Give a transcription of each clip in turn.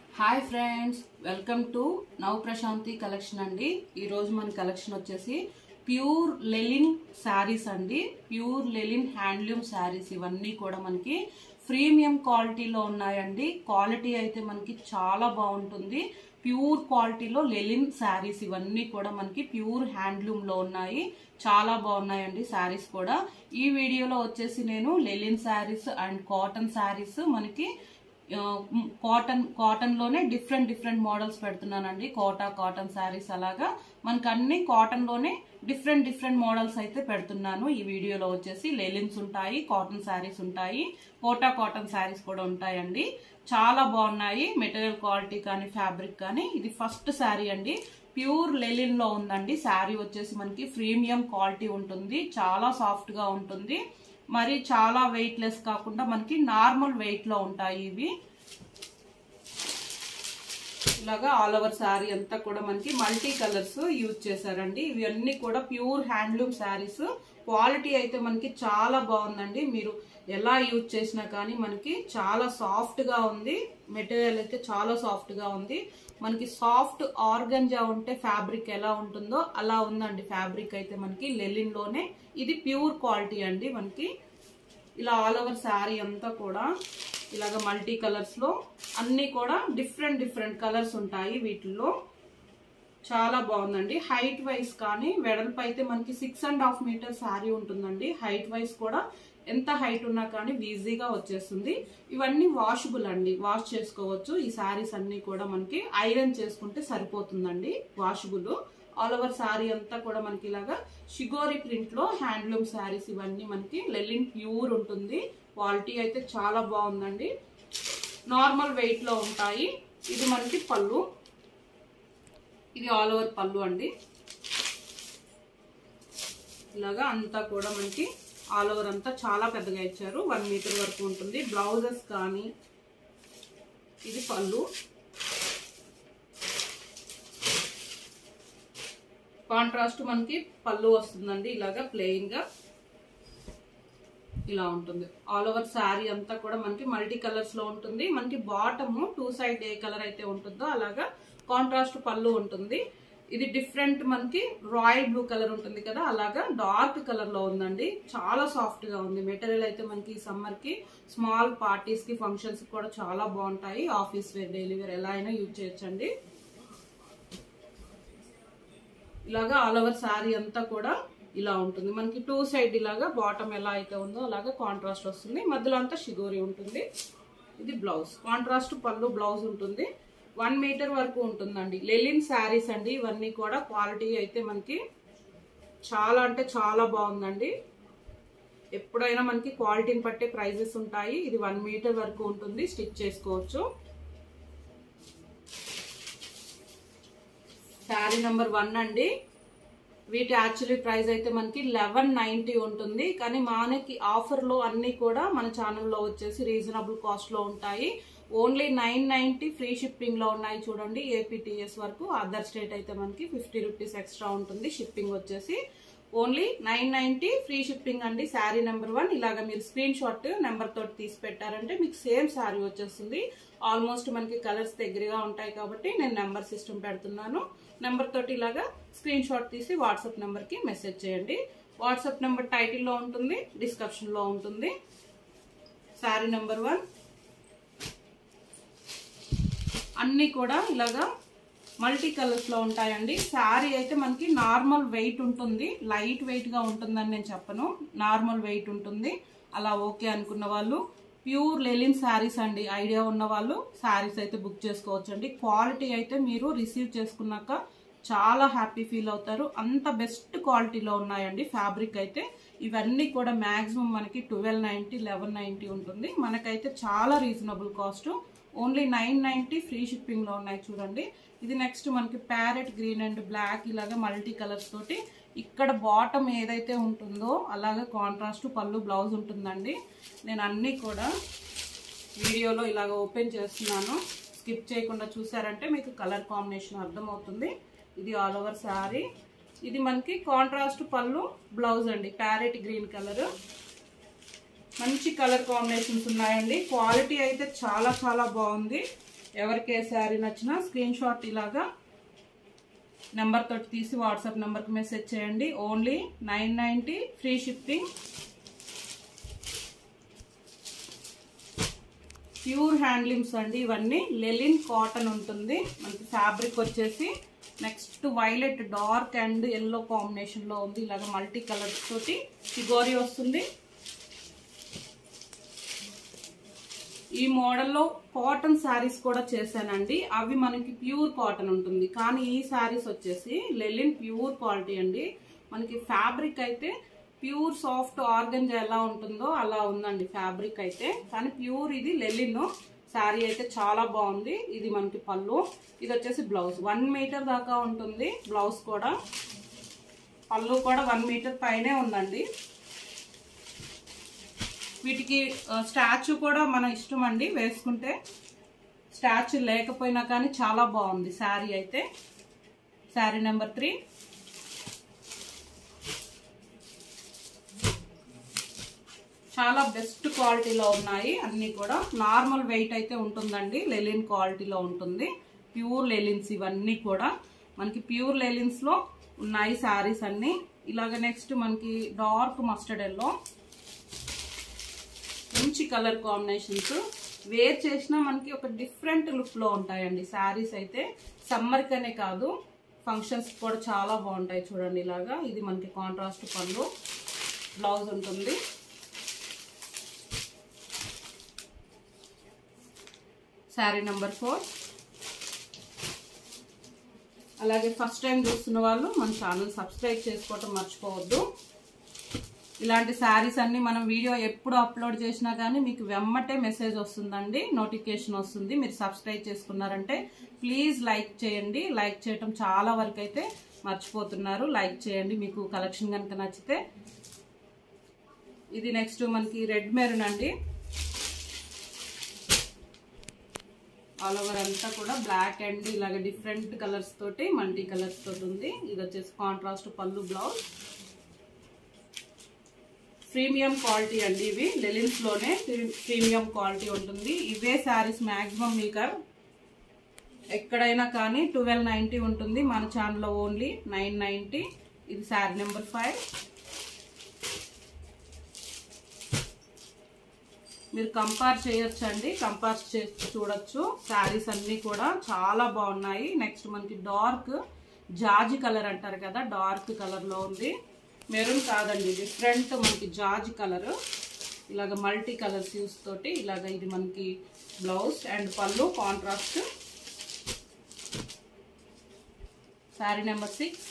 hi friends welcome to Nav Prashanti collection అండి ఈరోజు మన కలెక్షన్ వచ్చేసి ప్యూర్ లెలిన్ శారీస్ అండి ప్యూర్ లెలిన్ హ్యాండ్లూమ్ శారీస్ ఇవన్నీ కూడా మనకి ప్రీమియం క్వాలిటీలో ఉన్నాయండి క్వాలిటీ అయితే మనకి చాలా బాగుంటుంది ప్యూర్ క్వాలిటీలో లెలిన్ శారీస్ ఇవన్నీ కూడా మనకి ప్యూర్ హ్యాండ్లూమ్ లో ఉన్నాయి చాలా బాగున్నాయండి శారీస్ కూడా ఈ వీడియోలో వచ్చేసి నేను linen saris and cotton saris మనకి ఆ, మ్, కాటన్ కాటన్ లోనే డిఫరెంట్ డిఫరెంట్ మోడల్స్ పెడుతున్నానండి కోటా కాటన్ శారీస్ అలాగా మనకు అన్ని కాటన్ లోనే డిఫరెంట్ డిఫరెంట్ మోడల్స్ అయితే పెడుతున్నాను ఈ వీడియోలో వచ్చేసి లెలిన్స్ ఉంటాయి కాటన్ శారీస్ ఉంటాయి కోటా కాటన్ శారీస్ కూడా ఉంటాయండి చాలా బాగున్నాయి మెటీరియల్ క్వాలిటీ కానీ ఫ్యాబ్రిక్ కానీ ఇది ఫస్ట్ శారీ అండి ప్యూర్ లెలిన్ లో ఉందండి శారీ వచ్చేసి మనకి ప్రీమియం క్వాలిటీ ఉంటుంది చాలా సాఫ్ట్ గా ఉంటుంది మరి చాలా వెయిట్ లెస్ కాకుండా మనకి నార్మల్ వెయిట్ లో ఉంటాయి ఇవి ఇలాగా ఆల్ ఓవర్ శారీ అంతా కూడా మనకి మల్టీ కలర్స్ యూజ్ చేశారండి ఇవి అన్ని కూడా ప్యూర్ హ్యాండ్లూమ్ శారీస్ క్వాలిటీ అయితే మనకి చాలా బాగుందండి మీరు ఎలా యూజ్ చేసినా కానీ మనకి చాలా సాఫ్ట్ గా ఉంది మెటీరియల్ అయితే చాలా సాఫ్ట్ గా ఉంది మనకి సాఫ్ట్ ఆర్గంజా ఉంటే ఫ్యాబ్రిక్ ఎలా ఉంటుందో అలా ఉందండి ఫ్యాబ్రిక్ అయితే మనకి లెలిన్ లోనే ఇది ప్యూర్ క్వాలిటీ అండి మనకి ఇలా ఆల్ ఓవర్ శారీ అంతా కూడా ఇలాగ మల్టీ కలర్స్ లో అన్ని కూడా డిఫరెంట్ డిఫరెంట్ కలర్స్ ఉంటాయి వీటిల్లో చాలా బాగుందండి హైట్ వైజ్ కానీ వెడల్పు అయితే మనకి six and half metre sari ఉంటుందండి హైట్ వైజ్ కూడా ఎంత హైట్ ఉన్నా కానీ ఈజీగా వచ్చేస్తుంది ఇవన్నీ వాషబుల్ అండి వాష్ చేసుకోవచ్చు ఈ శారీస్ అన్ని కూడా మనకి ఐరన్ చేసుకుంటే సరిపోతుందండి వాషబుల్ ఆల్ ఓవర్ శారీ అంతా కూడా మనకి ఇలాగా షిగోరి ప్రింట్ లో హ్యాండ్లూమ్ శారీస్ ఇవన్నీ మనకి లెలిన్ ప్యూర్ ఉంటుంది క్వాలిటీ అయితే చాలా బాగుందండి నార్మల్ వెయిట్ లో ఉంటాయి ఇది మనకి పళ్ళు ఇది ఆల్ ఓవర్ పళ్ళు అండి ఇలాగా అంతా కూడా మనకి ఆల్ ఓవర్ అంతా చాలా పెద్దగా ఇచ్చారు వన్ మీటర్ వరకు ఉంటుంది బ్లౌజెస్ కానీ ఇది పళ్ళు కాంట్రాస్ట్ మనకి పళ్ళు వస్తుందండి ఇలాగా ప్లెయిన్ గా ఇలా ఉంటుంది ఆల్ ఓవర్ శారీ అంతా కూడా మనకి మల్టీ కలర్స్ లో ఉంటుంది మనకి బాటమ్ టూ సైడ్ ఏ కలర్ అయితే ఉంటుందో అలాగా కాంట్రాస్ట్ పళ్ళు ఉంటుంది ఇది డిఫరెంట్ మనకి రాయల్ బ్లూ కలర్ ఉంటుంది కదా అలాగా డార్క్ కలర్ లో ఉందండి చాలా సాఫ్ట్ గా ఉంది మెటీరియల్ అయితే మనకి సమ్మర్ కి స్మాల్ పార్టీస్ కి ఫంక్షన్స్ కూడా చాలా బాగుంటాయి ఆఫీస్ వేర్ డైలీ వేర్ ఎలా అయినా యూజ్ చేయొచ్చండి ఇలాగా ఆల్ ఓవర్ శారీ అంతా కూడా ఇలా ఉంటుంది మనకి టూ సైడ్ ఇలాగా బాటమ్ ఎలా అయితే ఉందో అలాగా కాంట్రాస్ట్ వస్తుంది మధ్యలో అంతా షిగోరి ఉంటుంది ఇది బ్లౌజ్ కాంట్రాస్ట్ పళ్ళు బ్లౌజ్ ఉంటుంది వన్ మీటర్ వరకు ఉంటుందండి లెలిన్ శారీస్ అండి ఇవన్నీ కూడా క్వాలిటీ అయితే మనకి చాలా అంటే చాలా బాగుందండి ఎప్పుడైనా మనకి క్వాలిటీని బట్టే ప్రైజెస్ ఉంటాయి ఇది వన్ మీటర్ వరకు ఉంటుంది స్టిచ్ చేసుకోవచ్చు శారీ నెంబర్ వన్ అండి వీటి యాక్చువల్లీ ప్రైస్ అయితే మనకి లెవెన్ నైన్టీ ఉంటుంది కానీ మనకి ఆఫర్లో అన్ని కూడా మన ఛానల్లో వచ్చేసి రీజనబుల్ కాస్ట్లో ఉంటాయి ఓన్లీ నైన్ నైన్టీ ఫ్రీ షిప్పింగ్లో ఉన్నాయి చూడండి ఏపీటీఎస్ వరకు అదర్ స్టేట్ అయితే మనకి ఫిఫ్టీ రూపీస్ ఎక్స్ట్రా ఉంటుంది షిప్పింగ్ వచ్చేసి only nine ninety free shipping అండి శారీ నెంబర్ వన్ ఇలాగ మీరు స్క్రీన్ షాట్ నెంబర్ తోటి తీసి పెట్టారంటే మీకు సేమ్ శారీ వచ్చేస్తుంది ఆల్మోస్ట్ మనకి కలర్స్ దగ్గరగా ఉంటాయి కాబట్టి నేను నెంబర్ సిస్టమ్ పెడుతున్నాను నెంబర్ తోటి ఇలాగా స్క్రీన్ షాట్ తీసి వాట్సాప్ నెంబర్కి మెసేజ్ చేయండి వాట్సాప్ నెంబర్ టైటిల్లో ఉంటుంది డిస్క్రిప్షన్లో ఉంటుంది శారీ నెంబర్ వన్ అన్నీ కూడా ఇలాగా మల్టీ కలర్స్ లో ఉంటాయండి శారీ అయితే మనకి నార్మల్ వెయిట్ ఉంటుంది లైట్ వెయిట్ గా ఉంటుందని నేను చెప్పను నార్మల్ వెయిట్ ఉంటుంది అలా ఓకే అనుకున్న వాళ్ళు ప్యూర్ లెలిన్ శారీస్ అండి ఐడియా ఉన్న వాళ్ళు శారీస్ అయితే బుక్ చేసుకోవచ్చు అండి క్వాలిటీ అయితే మీరు రిసీవ్ చేసుకున్నాక చాలా హ్యాపీ ఫీల్ అవుతారు అంత బెస్ట్ క్వాలిటీలో ఉన్నాయండి ఫ్యాబ్రిక్ అయితే ఇవన్నీ కూడా మాక్సిమం మనకి ట్వెల్వ్ నైంటీ లెవెన్ నైంటీ ఉంటుంది మనకైతే చాలా reasonable cost only nine ninety free షిప్పింగ్లో ఉన్నాయి చూడండి ఇది నెక్స్ట్ మనకి ప్యారెట్ గ్రీన్ అండ్ బ్లాక్ ఇలాగా మల్టీ కలర్స్ తోటి ఇక్కడ బాటమ్ ఏదైతే ఉంటుందో అలాగే కాంట్రాస్ట్ పళ్ళు బ్లౌజ్ ఉంటుందండి నేను అన్నీ కూడా వీడియోలో ఇలాగ ఓపెన్ చేస్తున్నాను స్కిప్ చేయకుండా చూసారంటే మీకు కలర్ కాంబినేషన్ అర్థమవుతుంది ఇది ఆల్ ఓవర్ శారీ ఇది మనకి కాంట్రాస్ట్ పళ్ళు బ్లౌజ్ అండి ప్యారెట్ గ్రీన్ కలర్ మంచి కలర్ కాంబినేషన్స్ ఉన్నాయండి క్వాలిటీ అయితే చాలా చాలా బాగుంది ఎవరికి ఏ శారీ నచ్చినా స్క్రీన్ షాట్ ఇలాగా నెంబర్ తోటి తీసి వాట్సాప్ నెంబర్కి మెసేజ్ చేయండి only nine ninety free shipping pure handlooms అండి ఇవన్నీ లెలిన్ కాటన్ ఉంటుంది మనకి ఫ్యాబ్రిక్ వచ్చేసి next violet dark and yellow combination లో ఉంది ఇలాగ మల్టీ కలర్స్ తోటి షిగోరి వస్తుంది ఈ మోడల్లో కాటన్ శారీస్ కూడా చేశానండి అవి మనకి ప్యూర్ కాటన్ ఉంటుంది కానీ ఈ శారీస్ వచ్చేసి లెలిన్ ప్యూర్ క్వాలిటీ అండి మనకి ఫ్యాబ్రిక్ అయితే ప్యూర్ సాఫ్ట్ ఆర్గంజా ఎలా ఉంటుందో అలా ఉందండి ఫ్యాబ్రిక్ అయితే కానీ ప్యూర్ ఇది లెలిన్ శారీ అయితే చాలా బాగుంది ఇది మనకి పళ్ళు ఇది వచ్చేసి బ్లౌజ్ వన్ మీటర్ దాకా ఉంటుంది బ్లౌజ్ కూడా పళ్ళు కూడా వన్ మీటర్ పైనే ఉందండి వీటికి స్టాచ్యూ కూడా మన ఇష్టం అండి వేసుకుంటే స్టాచ్యూ లేకపోయినా కానీ చాలా బాగుంది శారీ అయితే శారీ నెంబర్ త్రీ చాలా బెస్ట్ క్వాలిటీలో ఉన్నాయి అన్ని కూడా నార్మల్ వెయిట్ అయితే ఉంటుందండి లెలిన్ క్వాలిటీలో ఉంటుంది ప్యూర్ లెలిన్స్ ఇవన్నీ కూడా మనకి ప్యూర్ లెలిన్స్ లో ఉన్నాయి శారీస్ అన్ని ఇలాగ నెక్స్ట్ మనకి డార్క్ మస్టర్డ్ ఎల్లో మంచి కలర్ కాంబినేషన్స్ వేర్ చేసినా మనకి ఒక డిఫరెంట్ లుక్ లో ఉంటాయండి శారీస్ అయితే సమ్మర్ కనే కాదు ఫంక్షన్స్ కూడా చాలా బాగుంటాయి చూడండి ఇలాగా ఇది మనకి కాంట్రాస్ట్ పళ్ళు బ్లౌజ్ ఉంటుంది శారీ నెంబర్ ఫోర్ అలాగే ఫస్ట్ టైం చూస్తున్న వాళ్ళు మన ఛానల్ సబ్స్క్రైబ్ చేసుకోవటం మర్చిపోవద్దు ఇలాంటి శారీస్ అన్ని మనం వీడియో ఎప్పుడు అప్లోడ్ చేసినా కానీ మీకు వెమ్మటే మెసేజ్ వస్తుందండి నోటిఫికేషన్ వస్తుంది మీరు సబ్స్క్రైబ్ చేసుకున్నారంటే ప్లీజ్ లైక్ చేయండి లైక్ చేయటం చాలా వరకు అయితే మర్చిపోతున్నారు లైక్ చేయండి మీకు కలెక్షన్ కనుక నచ్చితే ఇది నెక్స్ట్ మనకి రెడ్ మెరూన్ అండి ఆల్ ఓవర్ అంతా కూడా బ్లాక్ అండ్ ఇలాగ డిఫరెంట్ కలర్స్ తోటి మల్టీ కలర్స్ తోటి ఉంది ఇది వచ్చేసి కాంట్రాస్ట్ పళ్ళు బ్లౌజ్ ప్రీమియం క్వాలిటీ అండి ఇవి లెలిన్స్ లోనే ప్రీమియం క్వాలిటీ ఉంటుంది ఇవే శారీస్ మాక్సిమం మీకు ఎక్కడైనా కానీ ట్వెల్వ్ నైంటీ ఉంటుంది మన ఛానల్లో ఓన్లీ నైన్ నైంటీ ఇది శారీ నెంబర్ ఫైవ్ మీరు కంపేర్ చేయొచ్చు అండి కంపేర్ చేసి చూడొచ్చు శారీస్ అన్ని కూడా చాలా బాగున్నాయి నెక్స్ట్ మనకి డార్క్ జాజి కలర్ అంటారు కదా డార్క్ కలర్ లో ఉంది మెరూన్ కాదండి డిఫరెంట్ మనకి జాజి కలర్ ఇలాగ మల్టీ కలర్స్ యూస్ తోటి ఇలాగ ఇది మనకి బ్లౌజ్ అండ్ పళ్ళు కాంట్రాస్ట్ శారీ నెంబర్ సిక్స్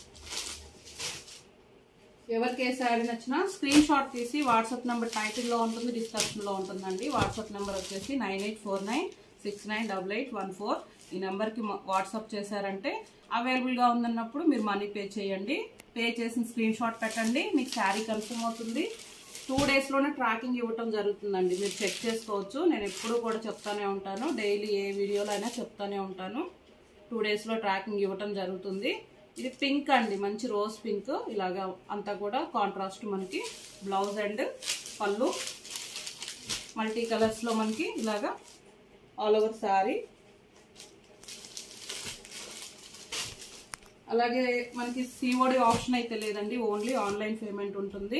ఎవరికి ఏ శారీ నచ్చినా స్క్రీన్ షాట్ తీసి వాట్సాప్ నెంబర్ టైటిల్లో ఉంటుంది డిస్క్రిప్షన్లో ఉంటుందండి వాట్సాప్ నెంబర్ వచ్చేసి nine eight four nine six nine double eight one four ఈ నెంబర్కి వాట్సాప్ చేశారంటే అవైలబుల్గా ఉందన్నప్పుడు మీరు మనీ పే చేయండి పే చేసిన స్క్రీన్ షాట్ పెట్టండి మీకు శారీ కన్ఫర్మ్ అవుతుంది టూ డేస్లోనే ట్రాకింగ్ ఇవ్వటం జరుగుతుందండి మీరు చెక్ చేసుకోవచ్చు నేను ఎప్పుడూ కూడా చెప్తానే ఉంటాను డైలీ ఏ వీడియోలో అయినా చెప్తానే ఉంటాను టూ డేస్లో ట్రాకింగ్ ఇవ్వటం జరుగుతుంది ఇది పింక్ అండి మంచి రోజ్ పింక్ ఇలాగా అంతా కూడా కాంట్రాస్ట్ మనకి బ్లౌజ్ అండ్ పళ్ళు మల్టీ కలర్స్లో మనకి ఇలాగా ఆల్ ఓవర్ శారీ అలాగే మనకి సిఓడి ఆప్షన్ అయితే లేదండి ఓన్లీ ఆన్లైన్ పేమెంట్ ఉంటుంది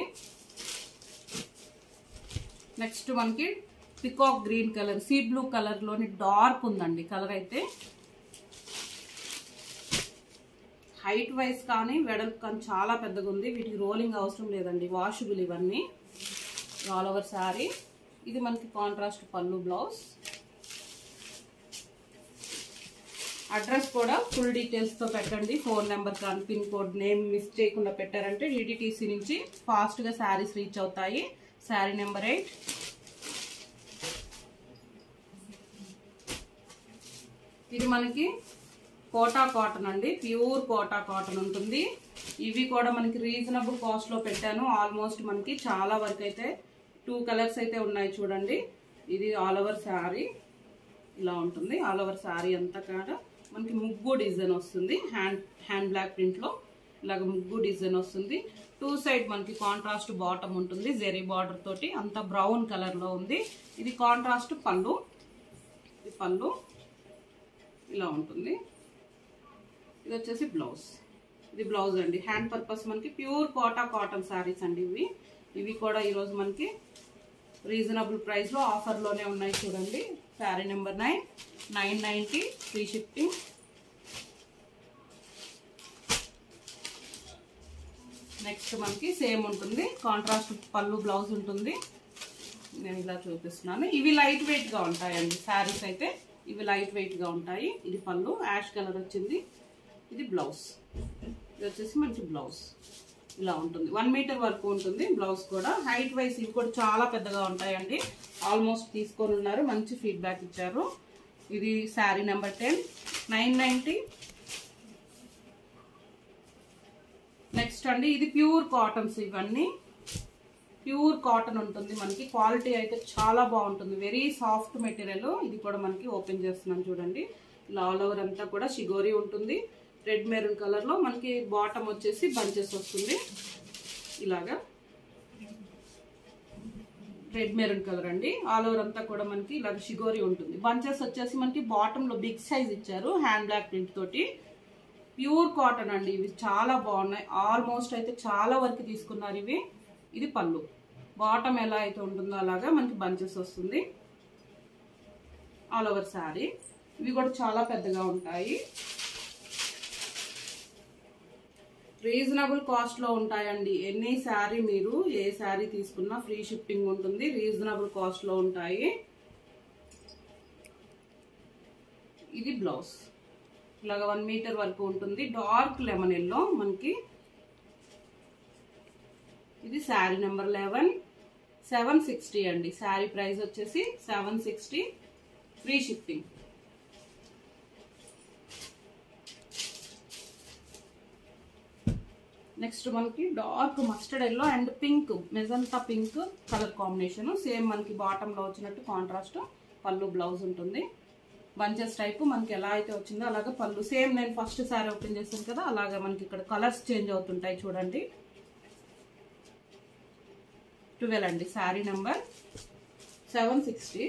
నెక్స్ట్ మనకి peacock green colour sea blue కలర్లోని డార్క్ ఉందండి కలర్ అయితే హైట్ వైజ్ కానీ వెడల్పు కానీ చాలా పెద్దగా ఉంది వీటికి రోలింగ్ అవసరం లేదండి వాషబుల్ ఇవన్నీ ఆల్ ఓవర్ శారీ ఇది మనకి కాంట్రాస్ట్ పళ్ళు బ్లౌజ్ అడ్రస్ కూడా ఫుల్ డీటెయిల్స్తో పెట్టండి ఫోన్ నెంబర్ కానీ పిన్ కోడ్ నేమ్ మిస్ చేయకుండా పెట్టారంటే డిటిటీసీ నుంచి ఫాస్ట్గా శారీస్ రీచ్ అవుతాయి శారీ నెంబర్ ఎయిట్ ఇది మనకి కోటా కాటన్ అండి ప్యూర్ కోటా కాటన్ ఉంటుంది ఇవి కూడా మనకి రీజనబుల్ కాస్ట్ లో పెట్టాను ఆల్మోస్ట్ మనకి చాలా వరకు అయితే టూ కలర్స్ అయితే ఉన్నాయి చూడండి ఇది ఆల్ ఓవర్ శారీ ఇలా ఉంటుంది ఆల్ ఓవర్ శారీ అంతా కూడా మనకి ముగ్గు డిజైన్ వస్తుంది హ్యాండ్ హ్యాండ్ బ్లాక్ ప్రింట్ లో ఇలాగ ముగ్గు డిజైన్ వస్తుంది టూ సైడ్ మనకి కాంట్రాస్ట్ బాటమ్ ఉంటుంది జెరీ బార్డర్ తోటి అంత బ్రౌన్ కలర్ లో ఉంది ఇది కాంట్రాస్ట్ పళ్ళు ఇది పళ్ళు ఇలా ఉంటుంది ఇది వచ్చేసి బ్లౌజ్ ఇది బ్లౌజ్ అండి హ్యాండ్ పర్పస్ మనకి ప్యూర్ కోటా కాటన్ శారీస్ అండి ఇవి ఇవి కూడా ఈరోజు మనకి రీజనబుల్ ప్రైస్లో ఆఫర్లోనే ఉన్నాయి చూడండి sari number nine nine ninety free shipping next మనకి సేమ్ ఉంటుంది కాంట్రాస్ట్ పళ్ళు బ్లౌజ్ ఉంటుంది నేను ఇలా చూపిస్తున్నాను ఇవి లైట్ వెయిట్గా ఉంటాయండి శారీస్ అయితే ఇవి లైట్ వెయిట్గా ఉంటాయి ఇది పళ్ళు యాష్ కలర్ వచ్చింది ఇది బ్లౌజ్ ఇది వచ్చేసి మనకి బ్లౌజ్ ఇలా ఉంటుంది వన్ మీటర్ వరకు ఉంటుంది బ్లౌజ్ కూడా హైట్ వైజ్ ఇవి కూడా చాలా పెద్దగా ఉంటాయండి ఆల్మోస్ట్ తీసుకొని ఉన్నారు మంచి ఫీడ్బ్యాక్ ఇచ్చారు ఇది sari number ten nine ninety next అండి ఇది ప్యూర్ కాటన్స్ ఇవన్నీ ప్యూర్ కాటన్ ఉంటుంది మనకి క్వాలిటీ అయితే చాలా బాగుంటుంది వెరీ సాఫ్ట్ మెటీరియల్ ఇది కూడా మనకి ఓపెన్ చేస్తున్నాను చూడండి ఇలా ఆల్ ఓవర్ అంతా కూడా షిగోరి ఉంటుంది రెడ్ మెరూన్ కలర్ లో మనకి బాటమ్ వచ్చేసి బంచెస్ వస్తుంది ఇలాగా రెడ్ మెరూన్ కలర్ అండి ఆల్ ఓవర్ అంతా కూడా మనకి ఇలాగ షిగోరి ఉంటుంది బంచెస్ వచ్చేసి మనకి బాటమ్ లో బిగ్ సైజ్ ఇచ్చారు హ్యాండ్ బ్లాక్ ప్రింట్ తోటి ప్యూర్ కాటన్ అండి ఇవి చాలా బాగున్నాయి ఆల్మోస్ట్ అయితే చాలా వరకు తీసుకున్నారు ఇవి ఇది పళ్ళు బాటమ్ ఎలా అయితే ఉంటుందో అలాగా మనకి బంచెస్ వస్తుంది ఆల్ ఓవర్ శారీ ఇవి కూడా చాలా పెద్దగా ఉంటాయి రీజనబుల్ కాస్ట్ లో ఉంటాయండి ఎన్ని శారీ మీరు ఏ శారీ తీసుకున్నా ఫ్రీ షిప్పింగ్ ఉంటుంది రీజనబుల్ కాస్ట్ లో ఉంటాయి ఇది బ్లౌజ్ ఇలాగ వన్ మీటర్ వరకు ఉంటుంది డార్క్ లెమన్ ఎల్లో మనకి ఇది sari number eleven seven sixty అండి శారీ ప్రైస్ వచ్చేసి seven sixty free shipping next మనకి dark mustard yellow and pink magenta pink colour combination same మనకి బాటంలో వచ్చినట్టు కాంట్రాస్ట్ పళ్ళు బ్లౌజ్ ఉంటుంది బంచెస్ టైప్ మనకి ఎలా అయితే వచ్చిందో అలాగే పళ్ళు సేమ్ నేను ఫస్ట్ సారీ ఓపెన్ చేశాను కదా అలాగే మనకి ఇక్కడ కలర్స్ చేంజ్ అవుతుంటాయి చూడండి ట్వెల్వ్ అండి sari number seven sixty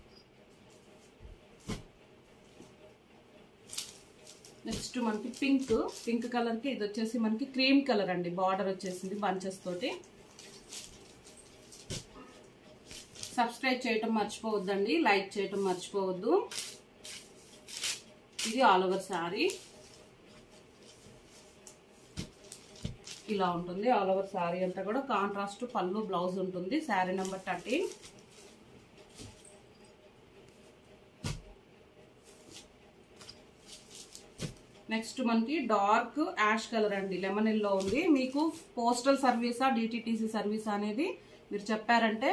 next మనకి పింక్ పింక్ కలర్కి ఇది వచ్చేసి మనకి క్రీమ్ కలర్ అండి బార్డర్ వచ్చేసింది బంచెస్ తోటి సబ్స్క్రైబ్ చేయటం మర్చిపోవద్దండి లైక్ చేయటం మర్చిపోవద్దు ఇది ఆల్ ఓవర్ శారీ ఇలా ఉంటుంది ఆల్ ఓవర్ శారీ అంతా కూడా కాంట్రాస్ట్ పళ్ళు బ్లౌజ్ ఉంటుంది శారీ నెంబర్ థర్టీన్ నెక్స్ట్ మనకి డార్క్ యాష్ కలర్ అండి లెమన్ ఎల్లో ఉంది మీకు పోస్టల్ సర్వీసా డిటిటిసి సర్వీస్ అనేది మీరు చెప్పారంటే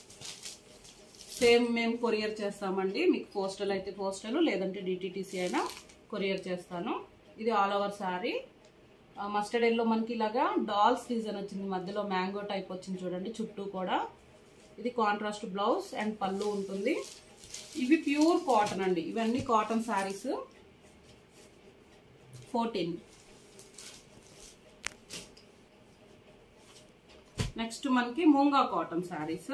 సేమ్ మేము కొరియర్ చేస్తామండి మీకు పోస్టల్ అయితే పోస్టల్ లేదంటే డిటిటిసి అయినా కొరియర్ చేస్తాను ఇది all over sari mustard yellow మనకి ఇలాగా డాల్స్ డిజైన్ వచ్చింది మధ్యలో మ్యాంగో టైప్ వచ్చింది చూడండి చుట్టూ కూడా ఇది కాంట్రాస్ట్ బ్లౌజ్ అండ్ పళ్ళు ఉంటుంది ఇవి ప్యూర్ కాటన్ అండి ఇవన్నీ కాటన్ శారీస్ ఫోర్టీన్ నెక్స్ట్ మనకి మూంగా కాటన్ శారీస్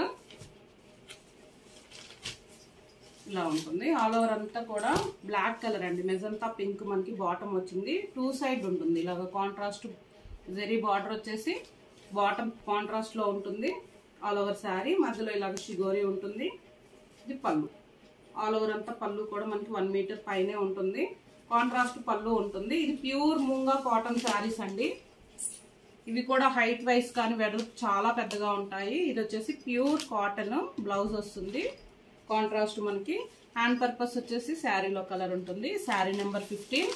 ఇలా ఉంటుంది ఆల్ ఓవర్ అంతా కూడా బ్లాక్ కలర్ అండి మెజంతా పింక్ మనకి బాటమ్ వచ్చింది టూ సైడ్ ఉంటుంది ఇలాగ కాంట్రాస్ట్ జెరీ బార్డర్ వచ్చేసి బాటమ్ కాంట్రాస్ట్ లో ఉంటుంది ఆల్ ఓవర్ శారీ మధ్యలో ఇలాగ షిగోరి ఉంటుంది ఇది పళ్ళు ఆల్ ఓవర్ అంతా పళ్ళు కూడా మనకి వన్ మీటర్ పైనే ఉంటుంది కాంట్రాస్ట్ పళ్ళు ఉంటుంది ఇది ప్యూర్ మూంగా కాటన్ శారీస్ అండి ఇవి కూడా హైట్ వైస్ కానీ వెడల్పు చాలా పెద్దగా ఉంటాయి ఇది వచ్చేసి ప్యూర్ కాటన్ బ్లౌజ్ వస్తుంది కాంట్రాస్ట్ మనకి హ్యాండ్ పర్పస్ వచ్చేసి శారీలో కలర్ ఉంటుంది శారీ నెంబర్ ఫిఫ్టీన్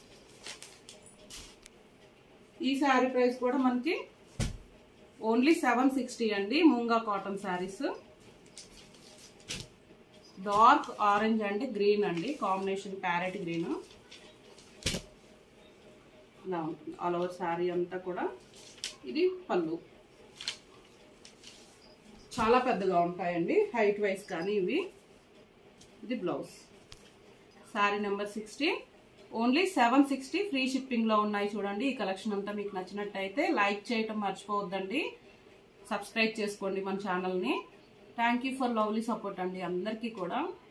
ఈ శారీ ప్రైస్ కూడా మనకి ఓన్లీ సెవెన్ సిక్స్టీ అండి moonga cotton saris dark orange and green అండి కాంబినేషన్ ప్యారెట్ గ్రీన్ ఇలా ఉంటుంది ఆల్ ఓవర్ శారీ అంతా కూడా ఇది పళ్ళు చాలా పెద్దగా ఉంటాయండి హైట్ వైస్ కానీ ఇవి ఇది blouse sari number sixteen only seven sixty free షిప్పింగ్లో ఉన్నాయి చూడండి ఈ కలెక్షన్ అంతా మీకు నచ్చినట్టయితే లైక్ చేయటం మర్చిపోవద్దండి సబ్స్క్రైబ్ చేసుకోండి మన ఛానల్ని thank you for lovely support అండి అందరికీ కూడా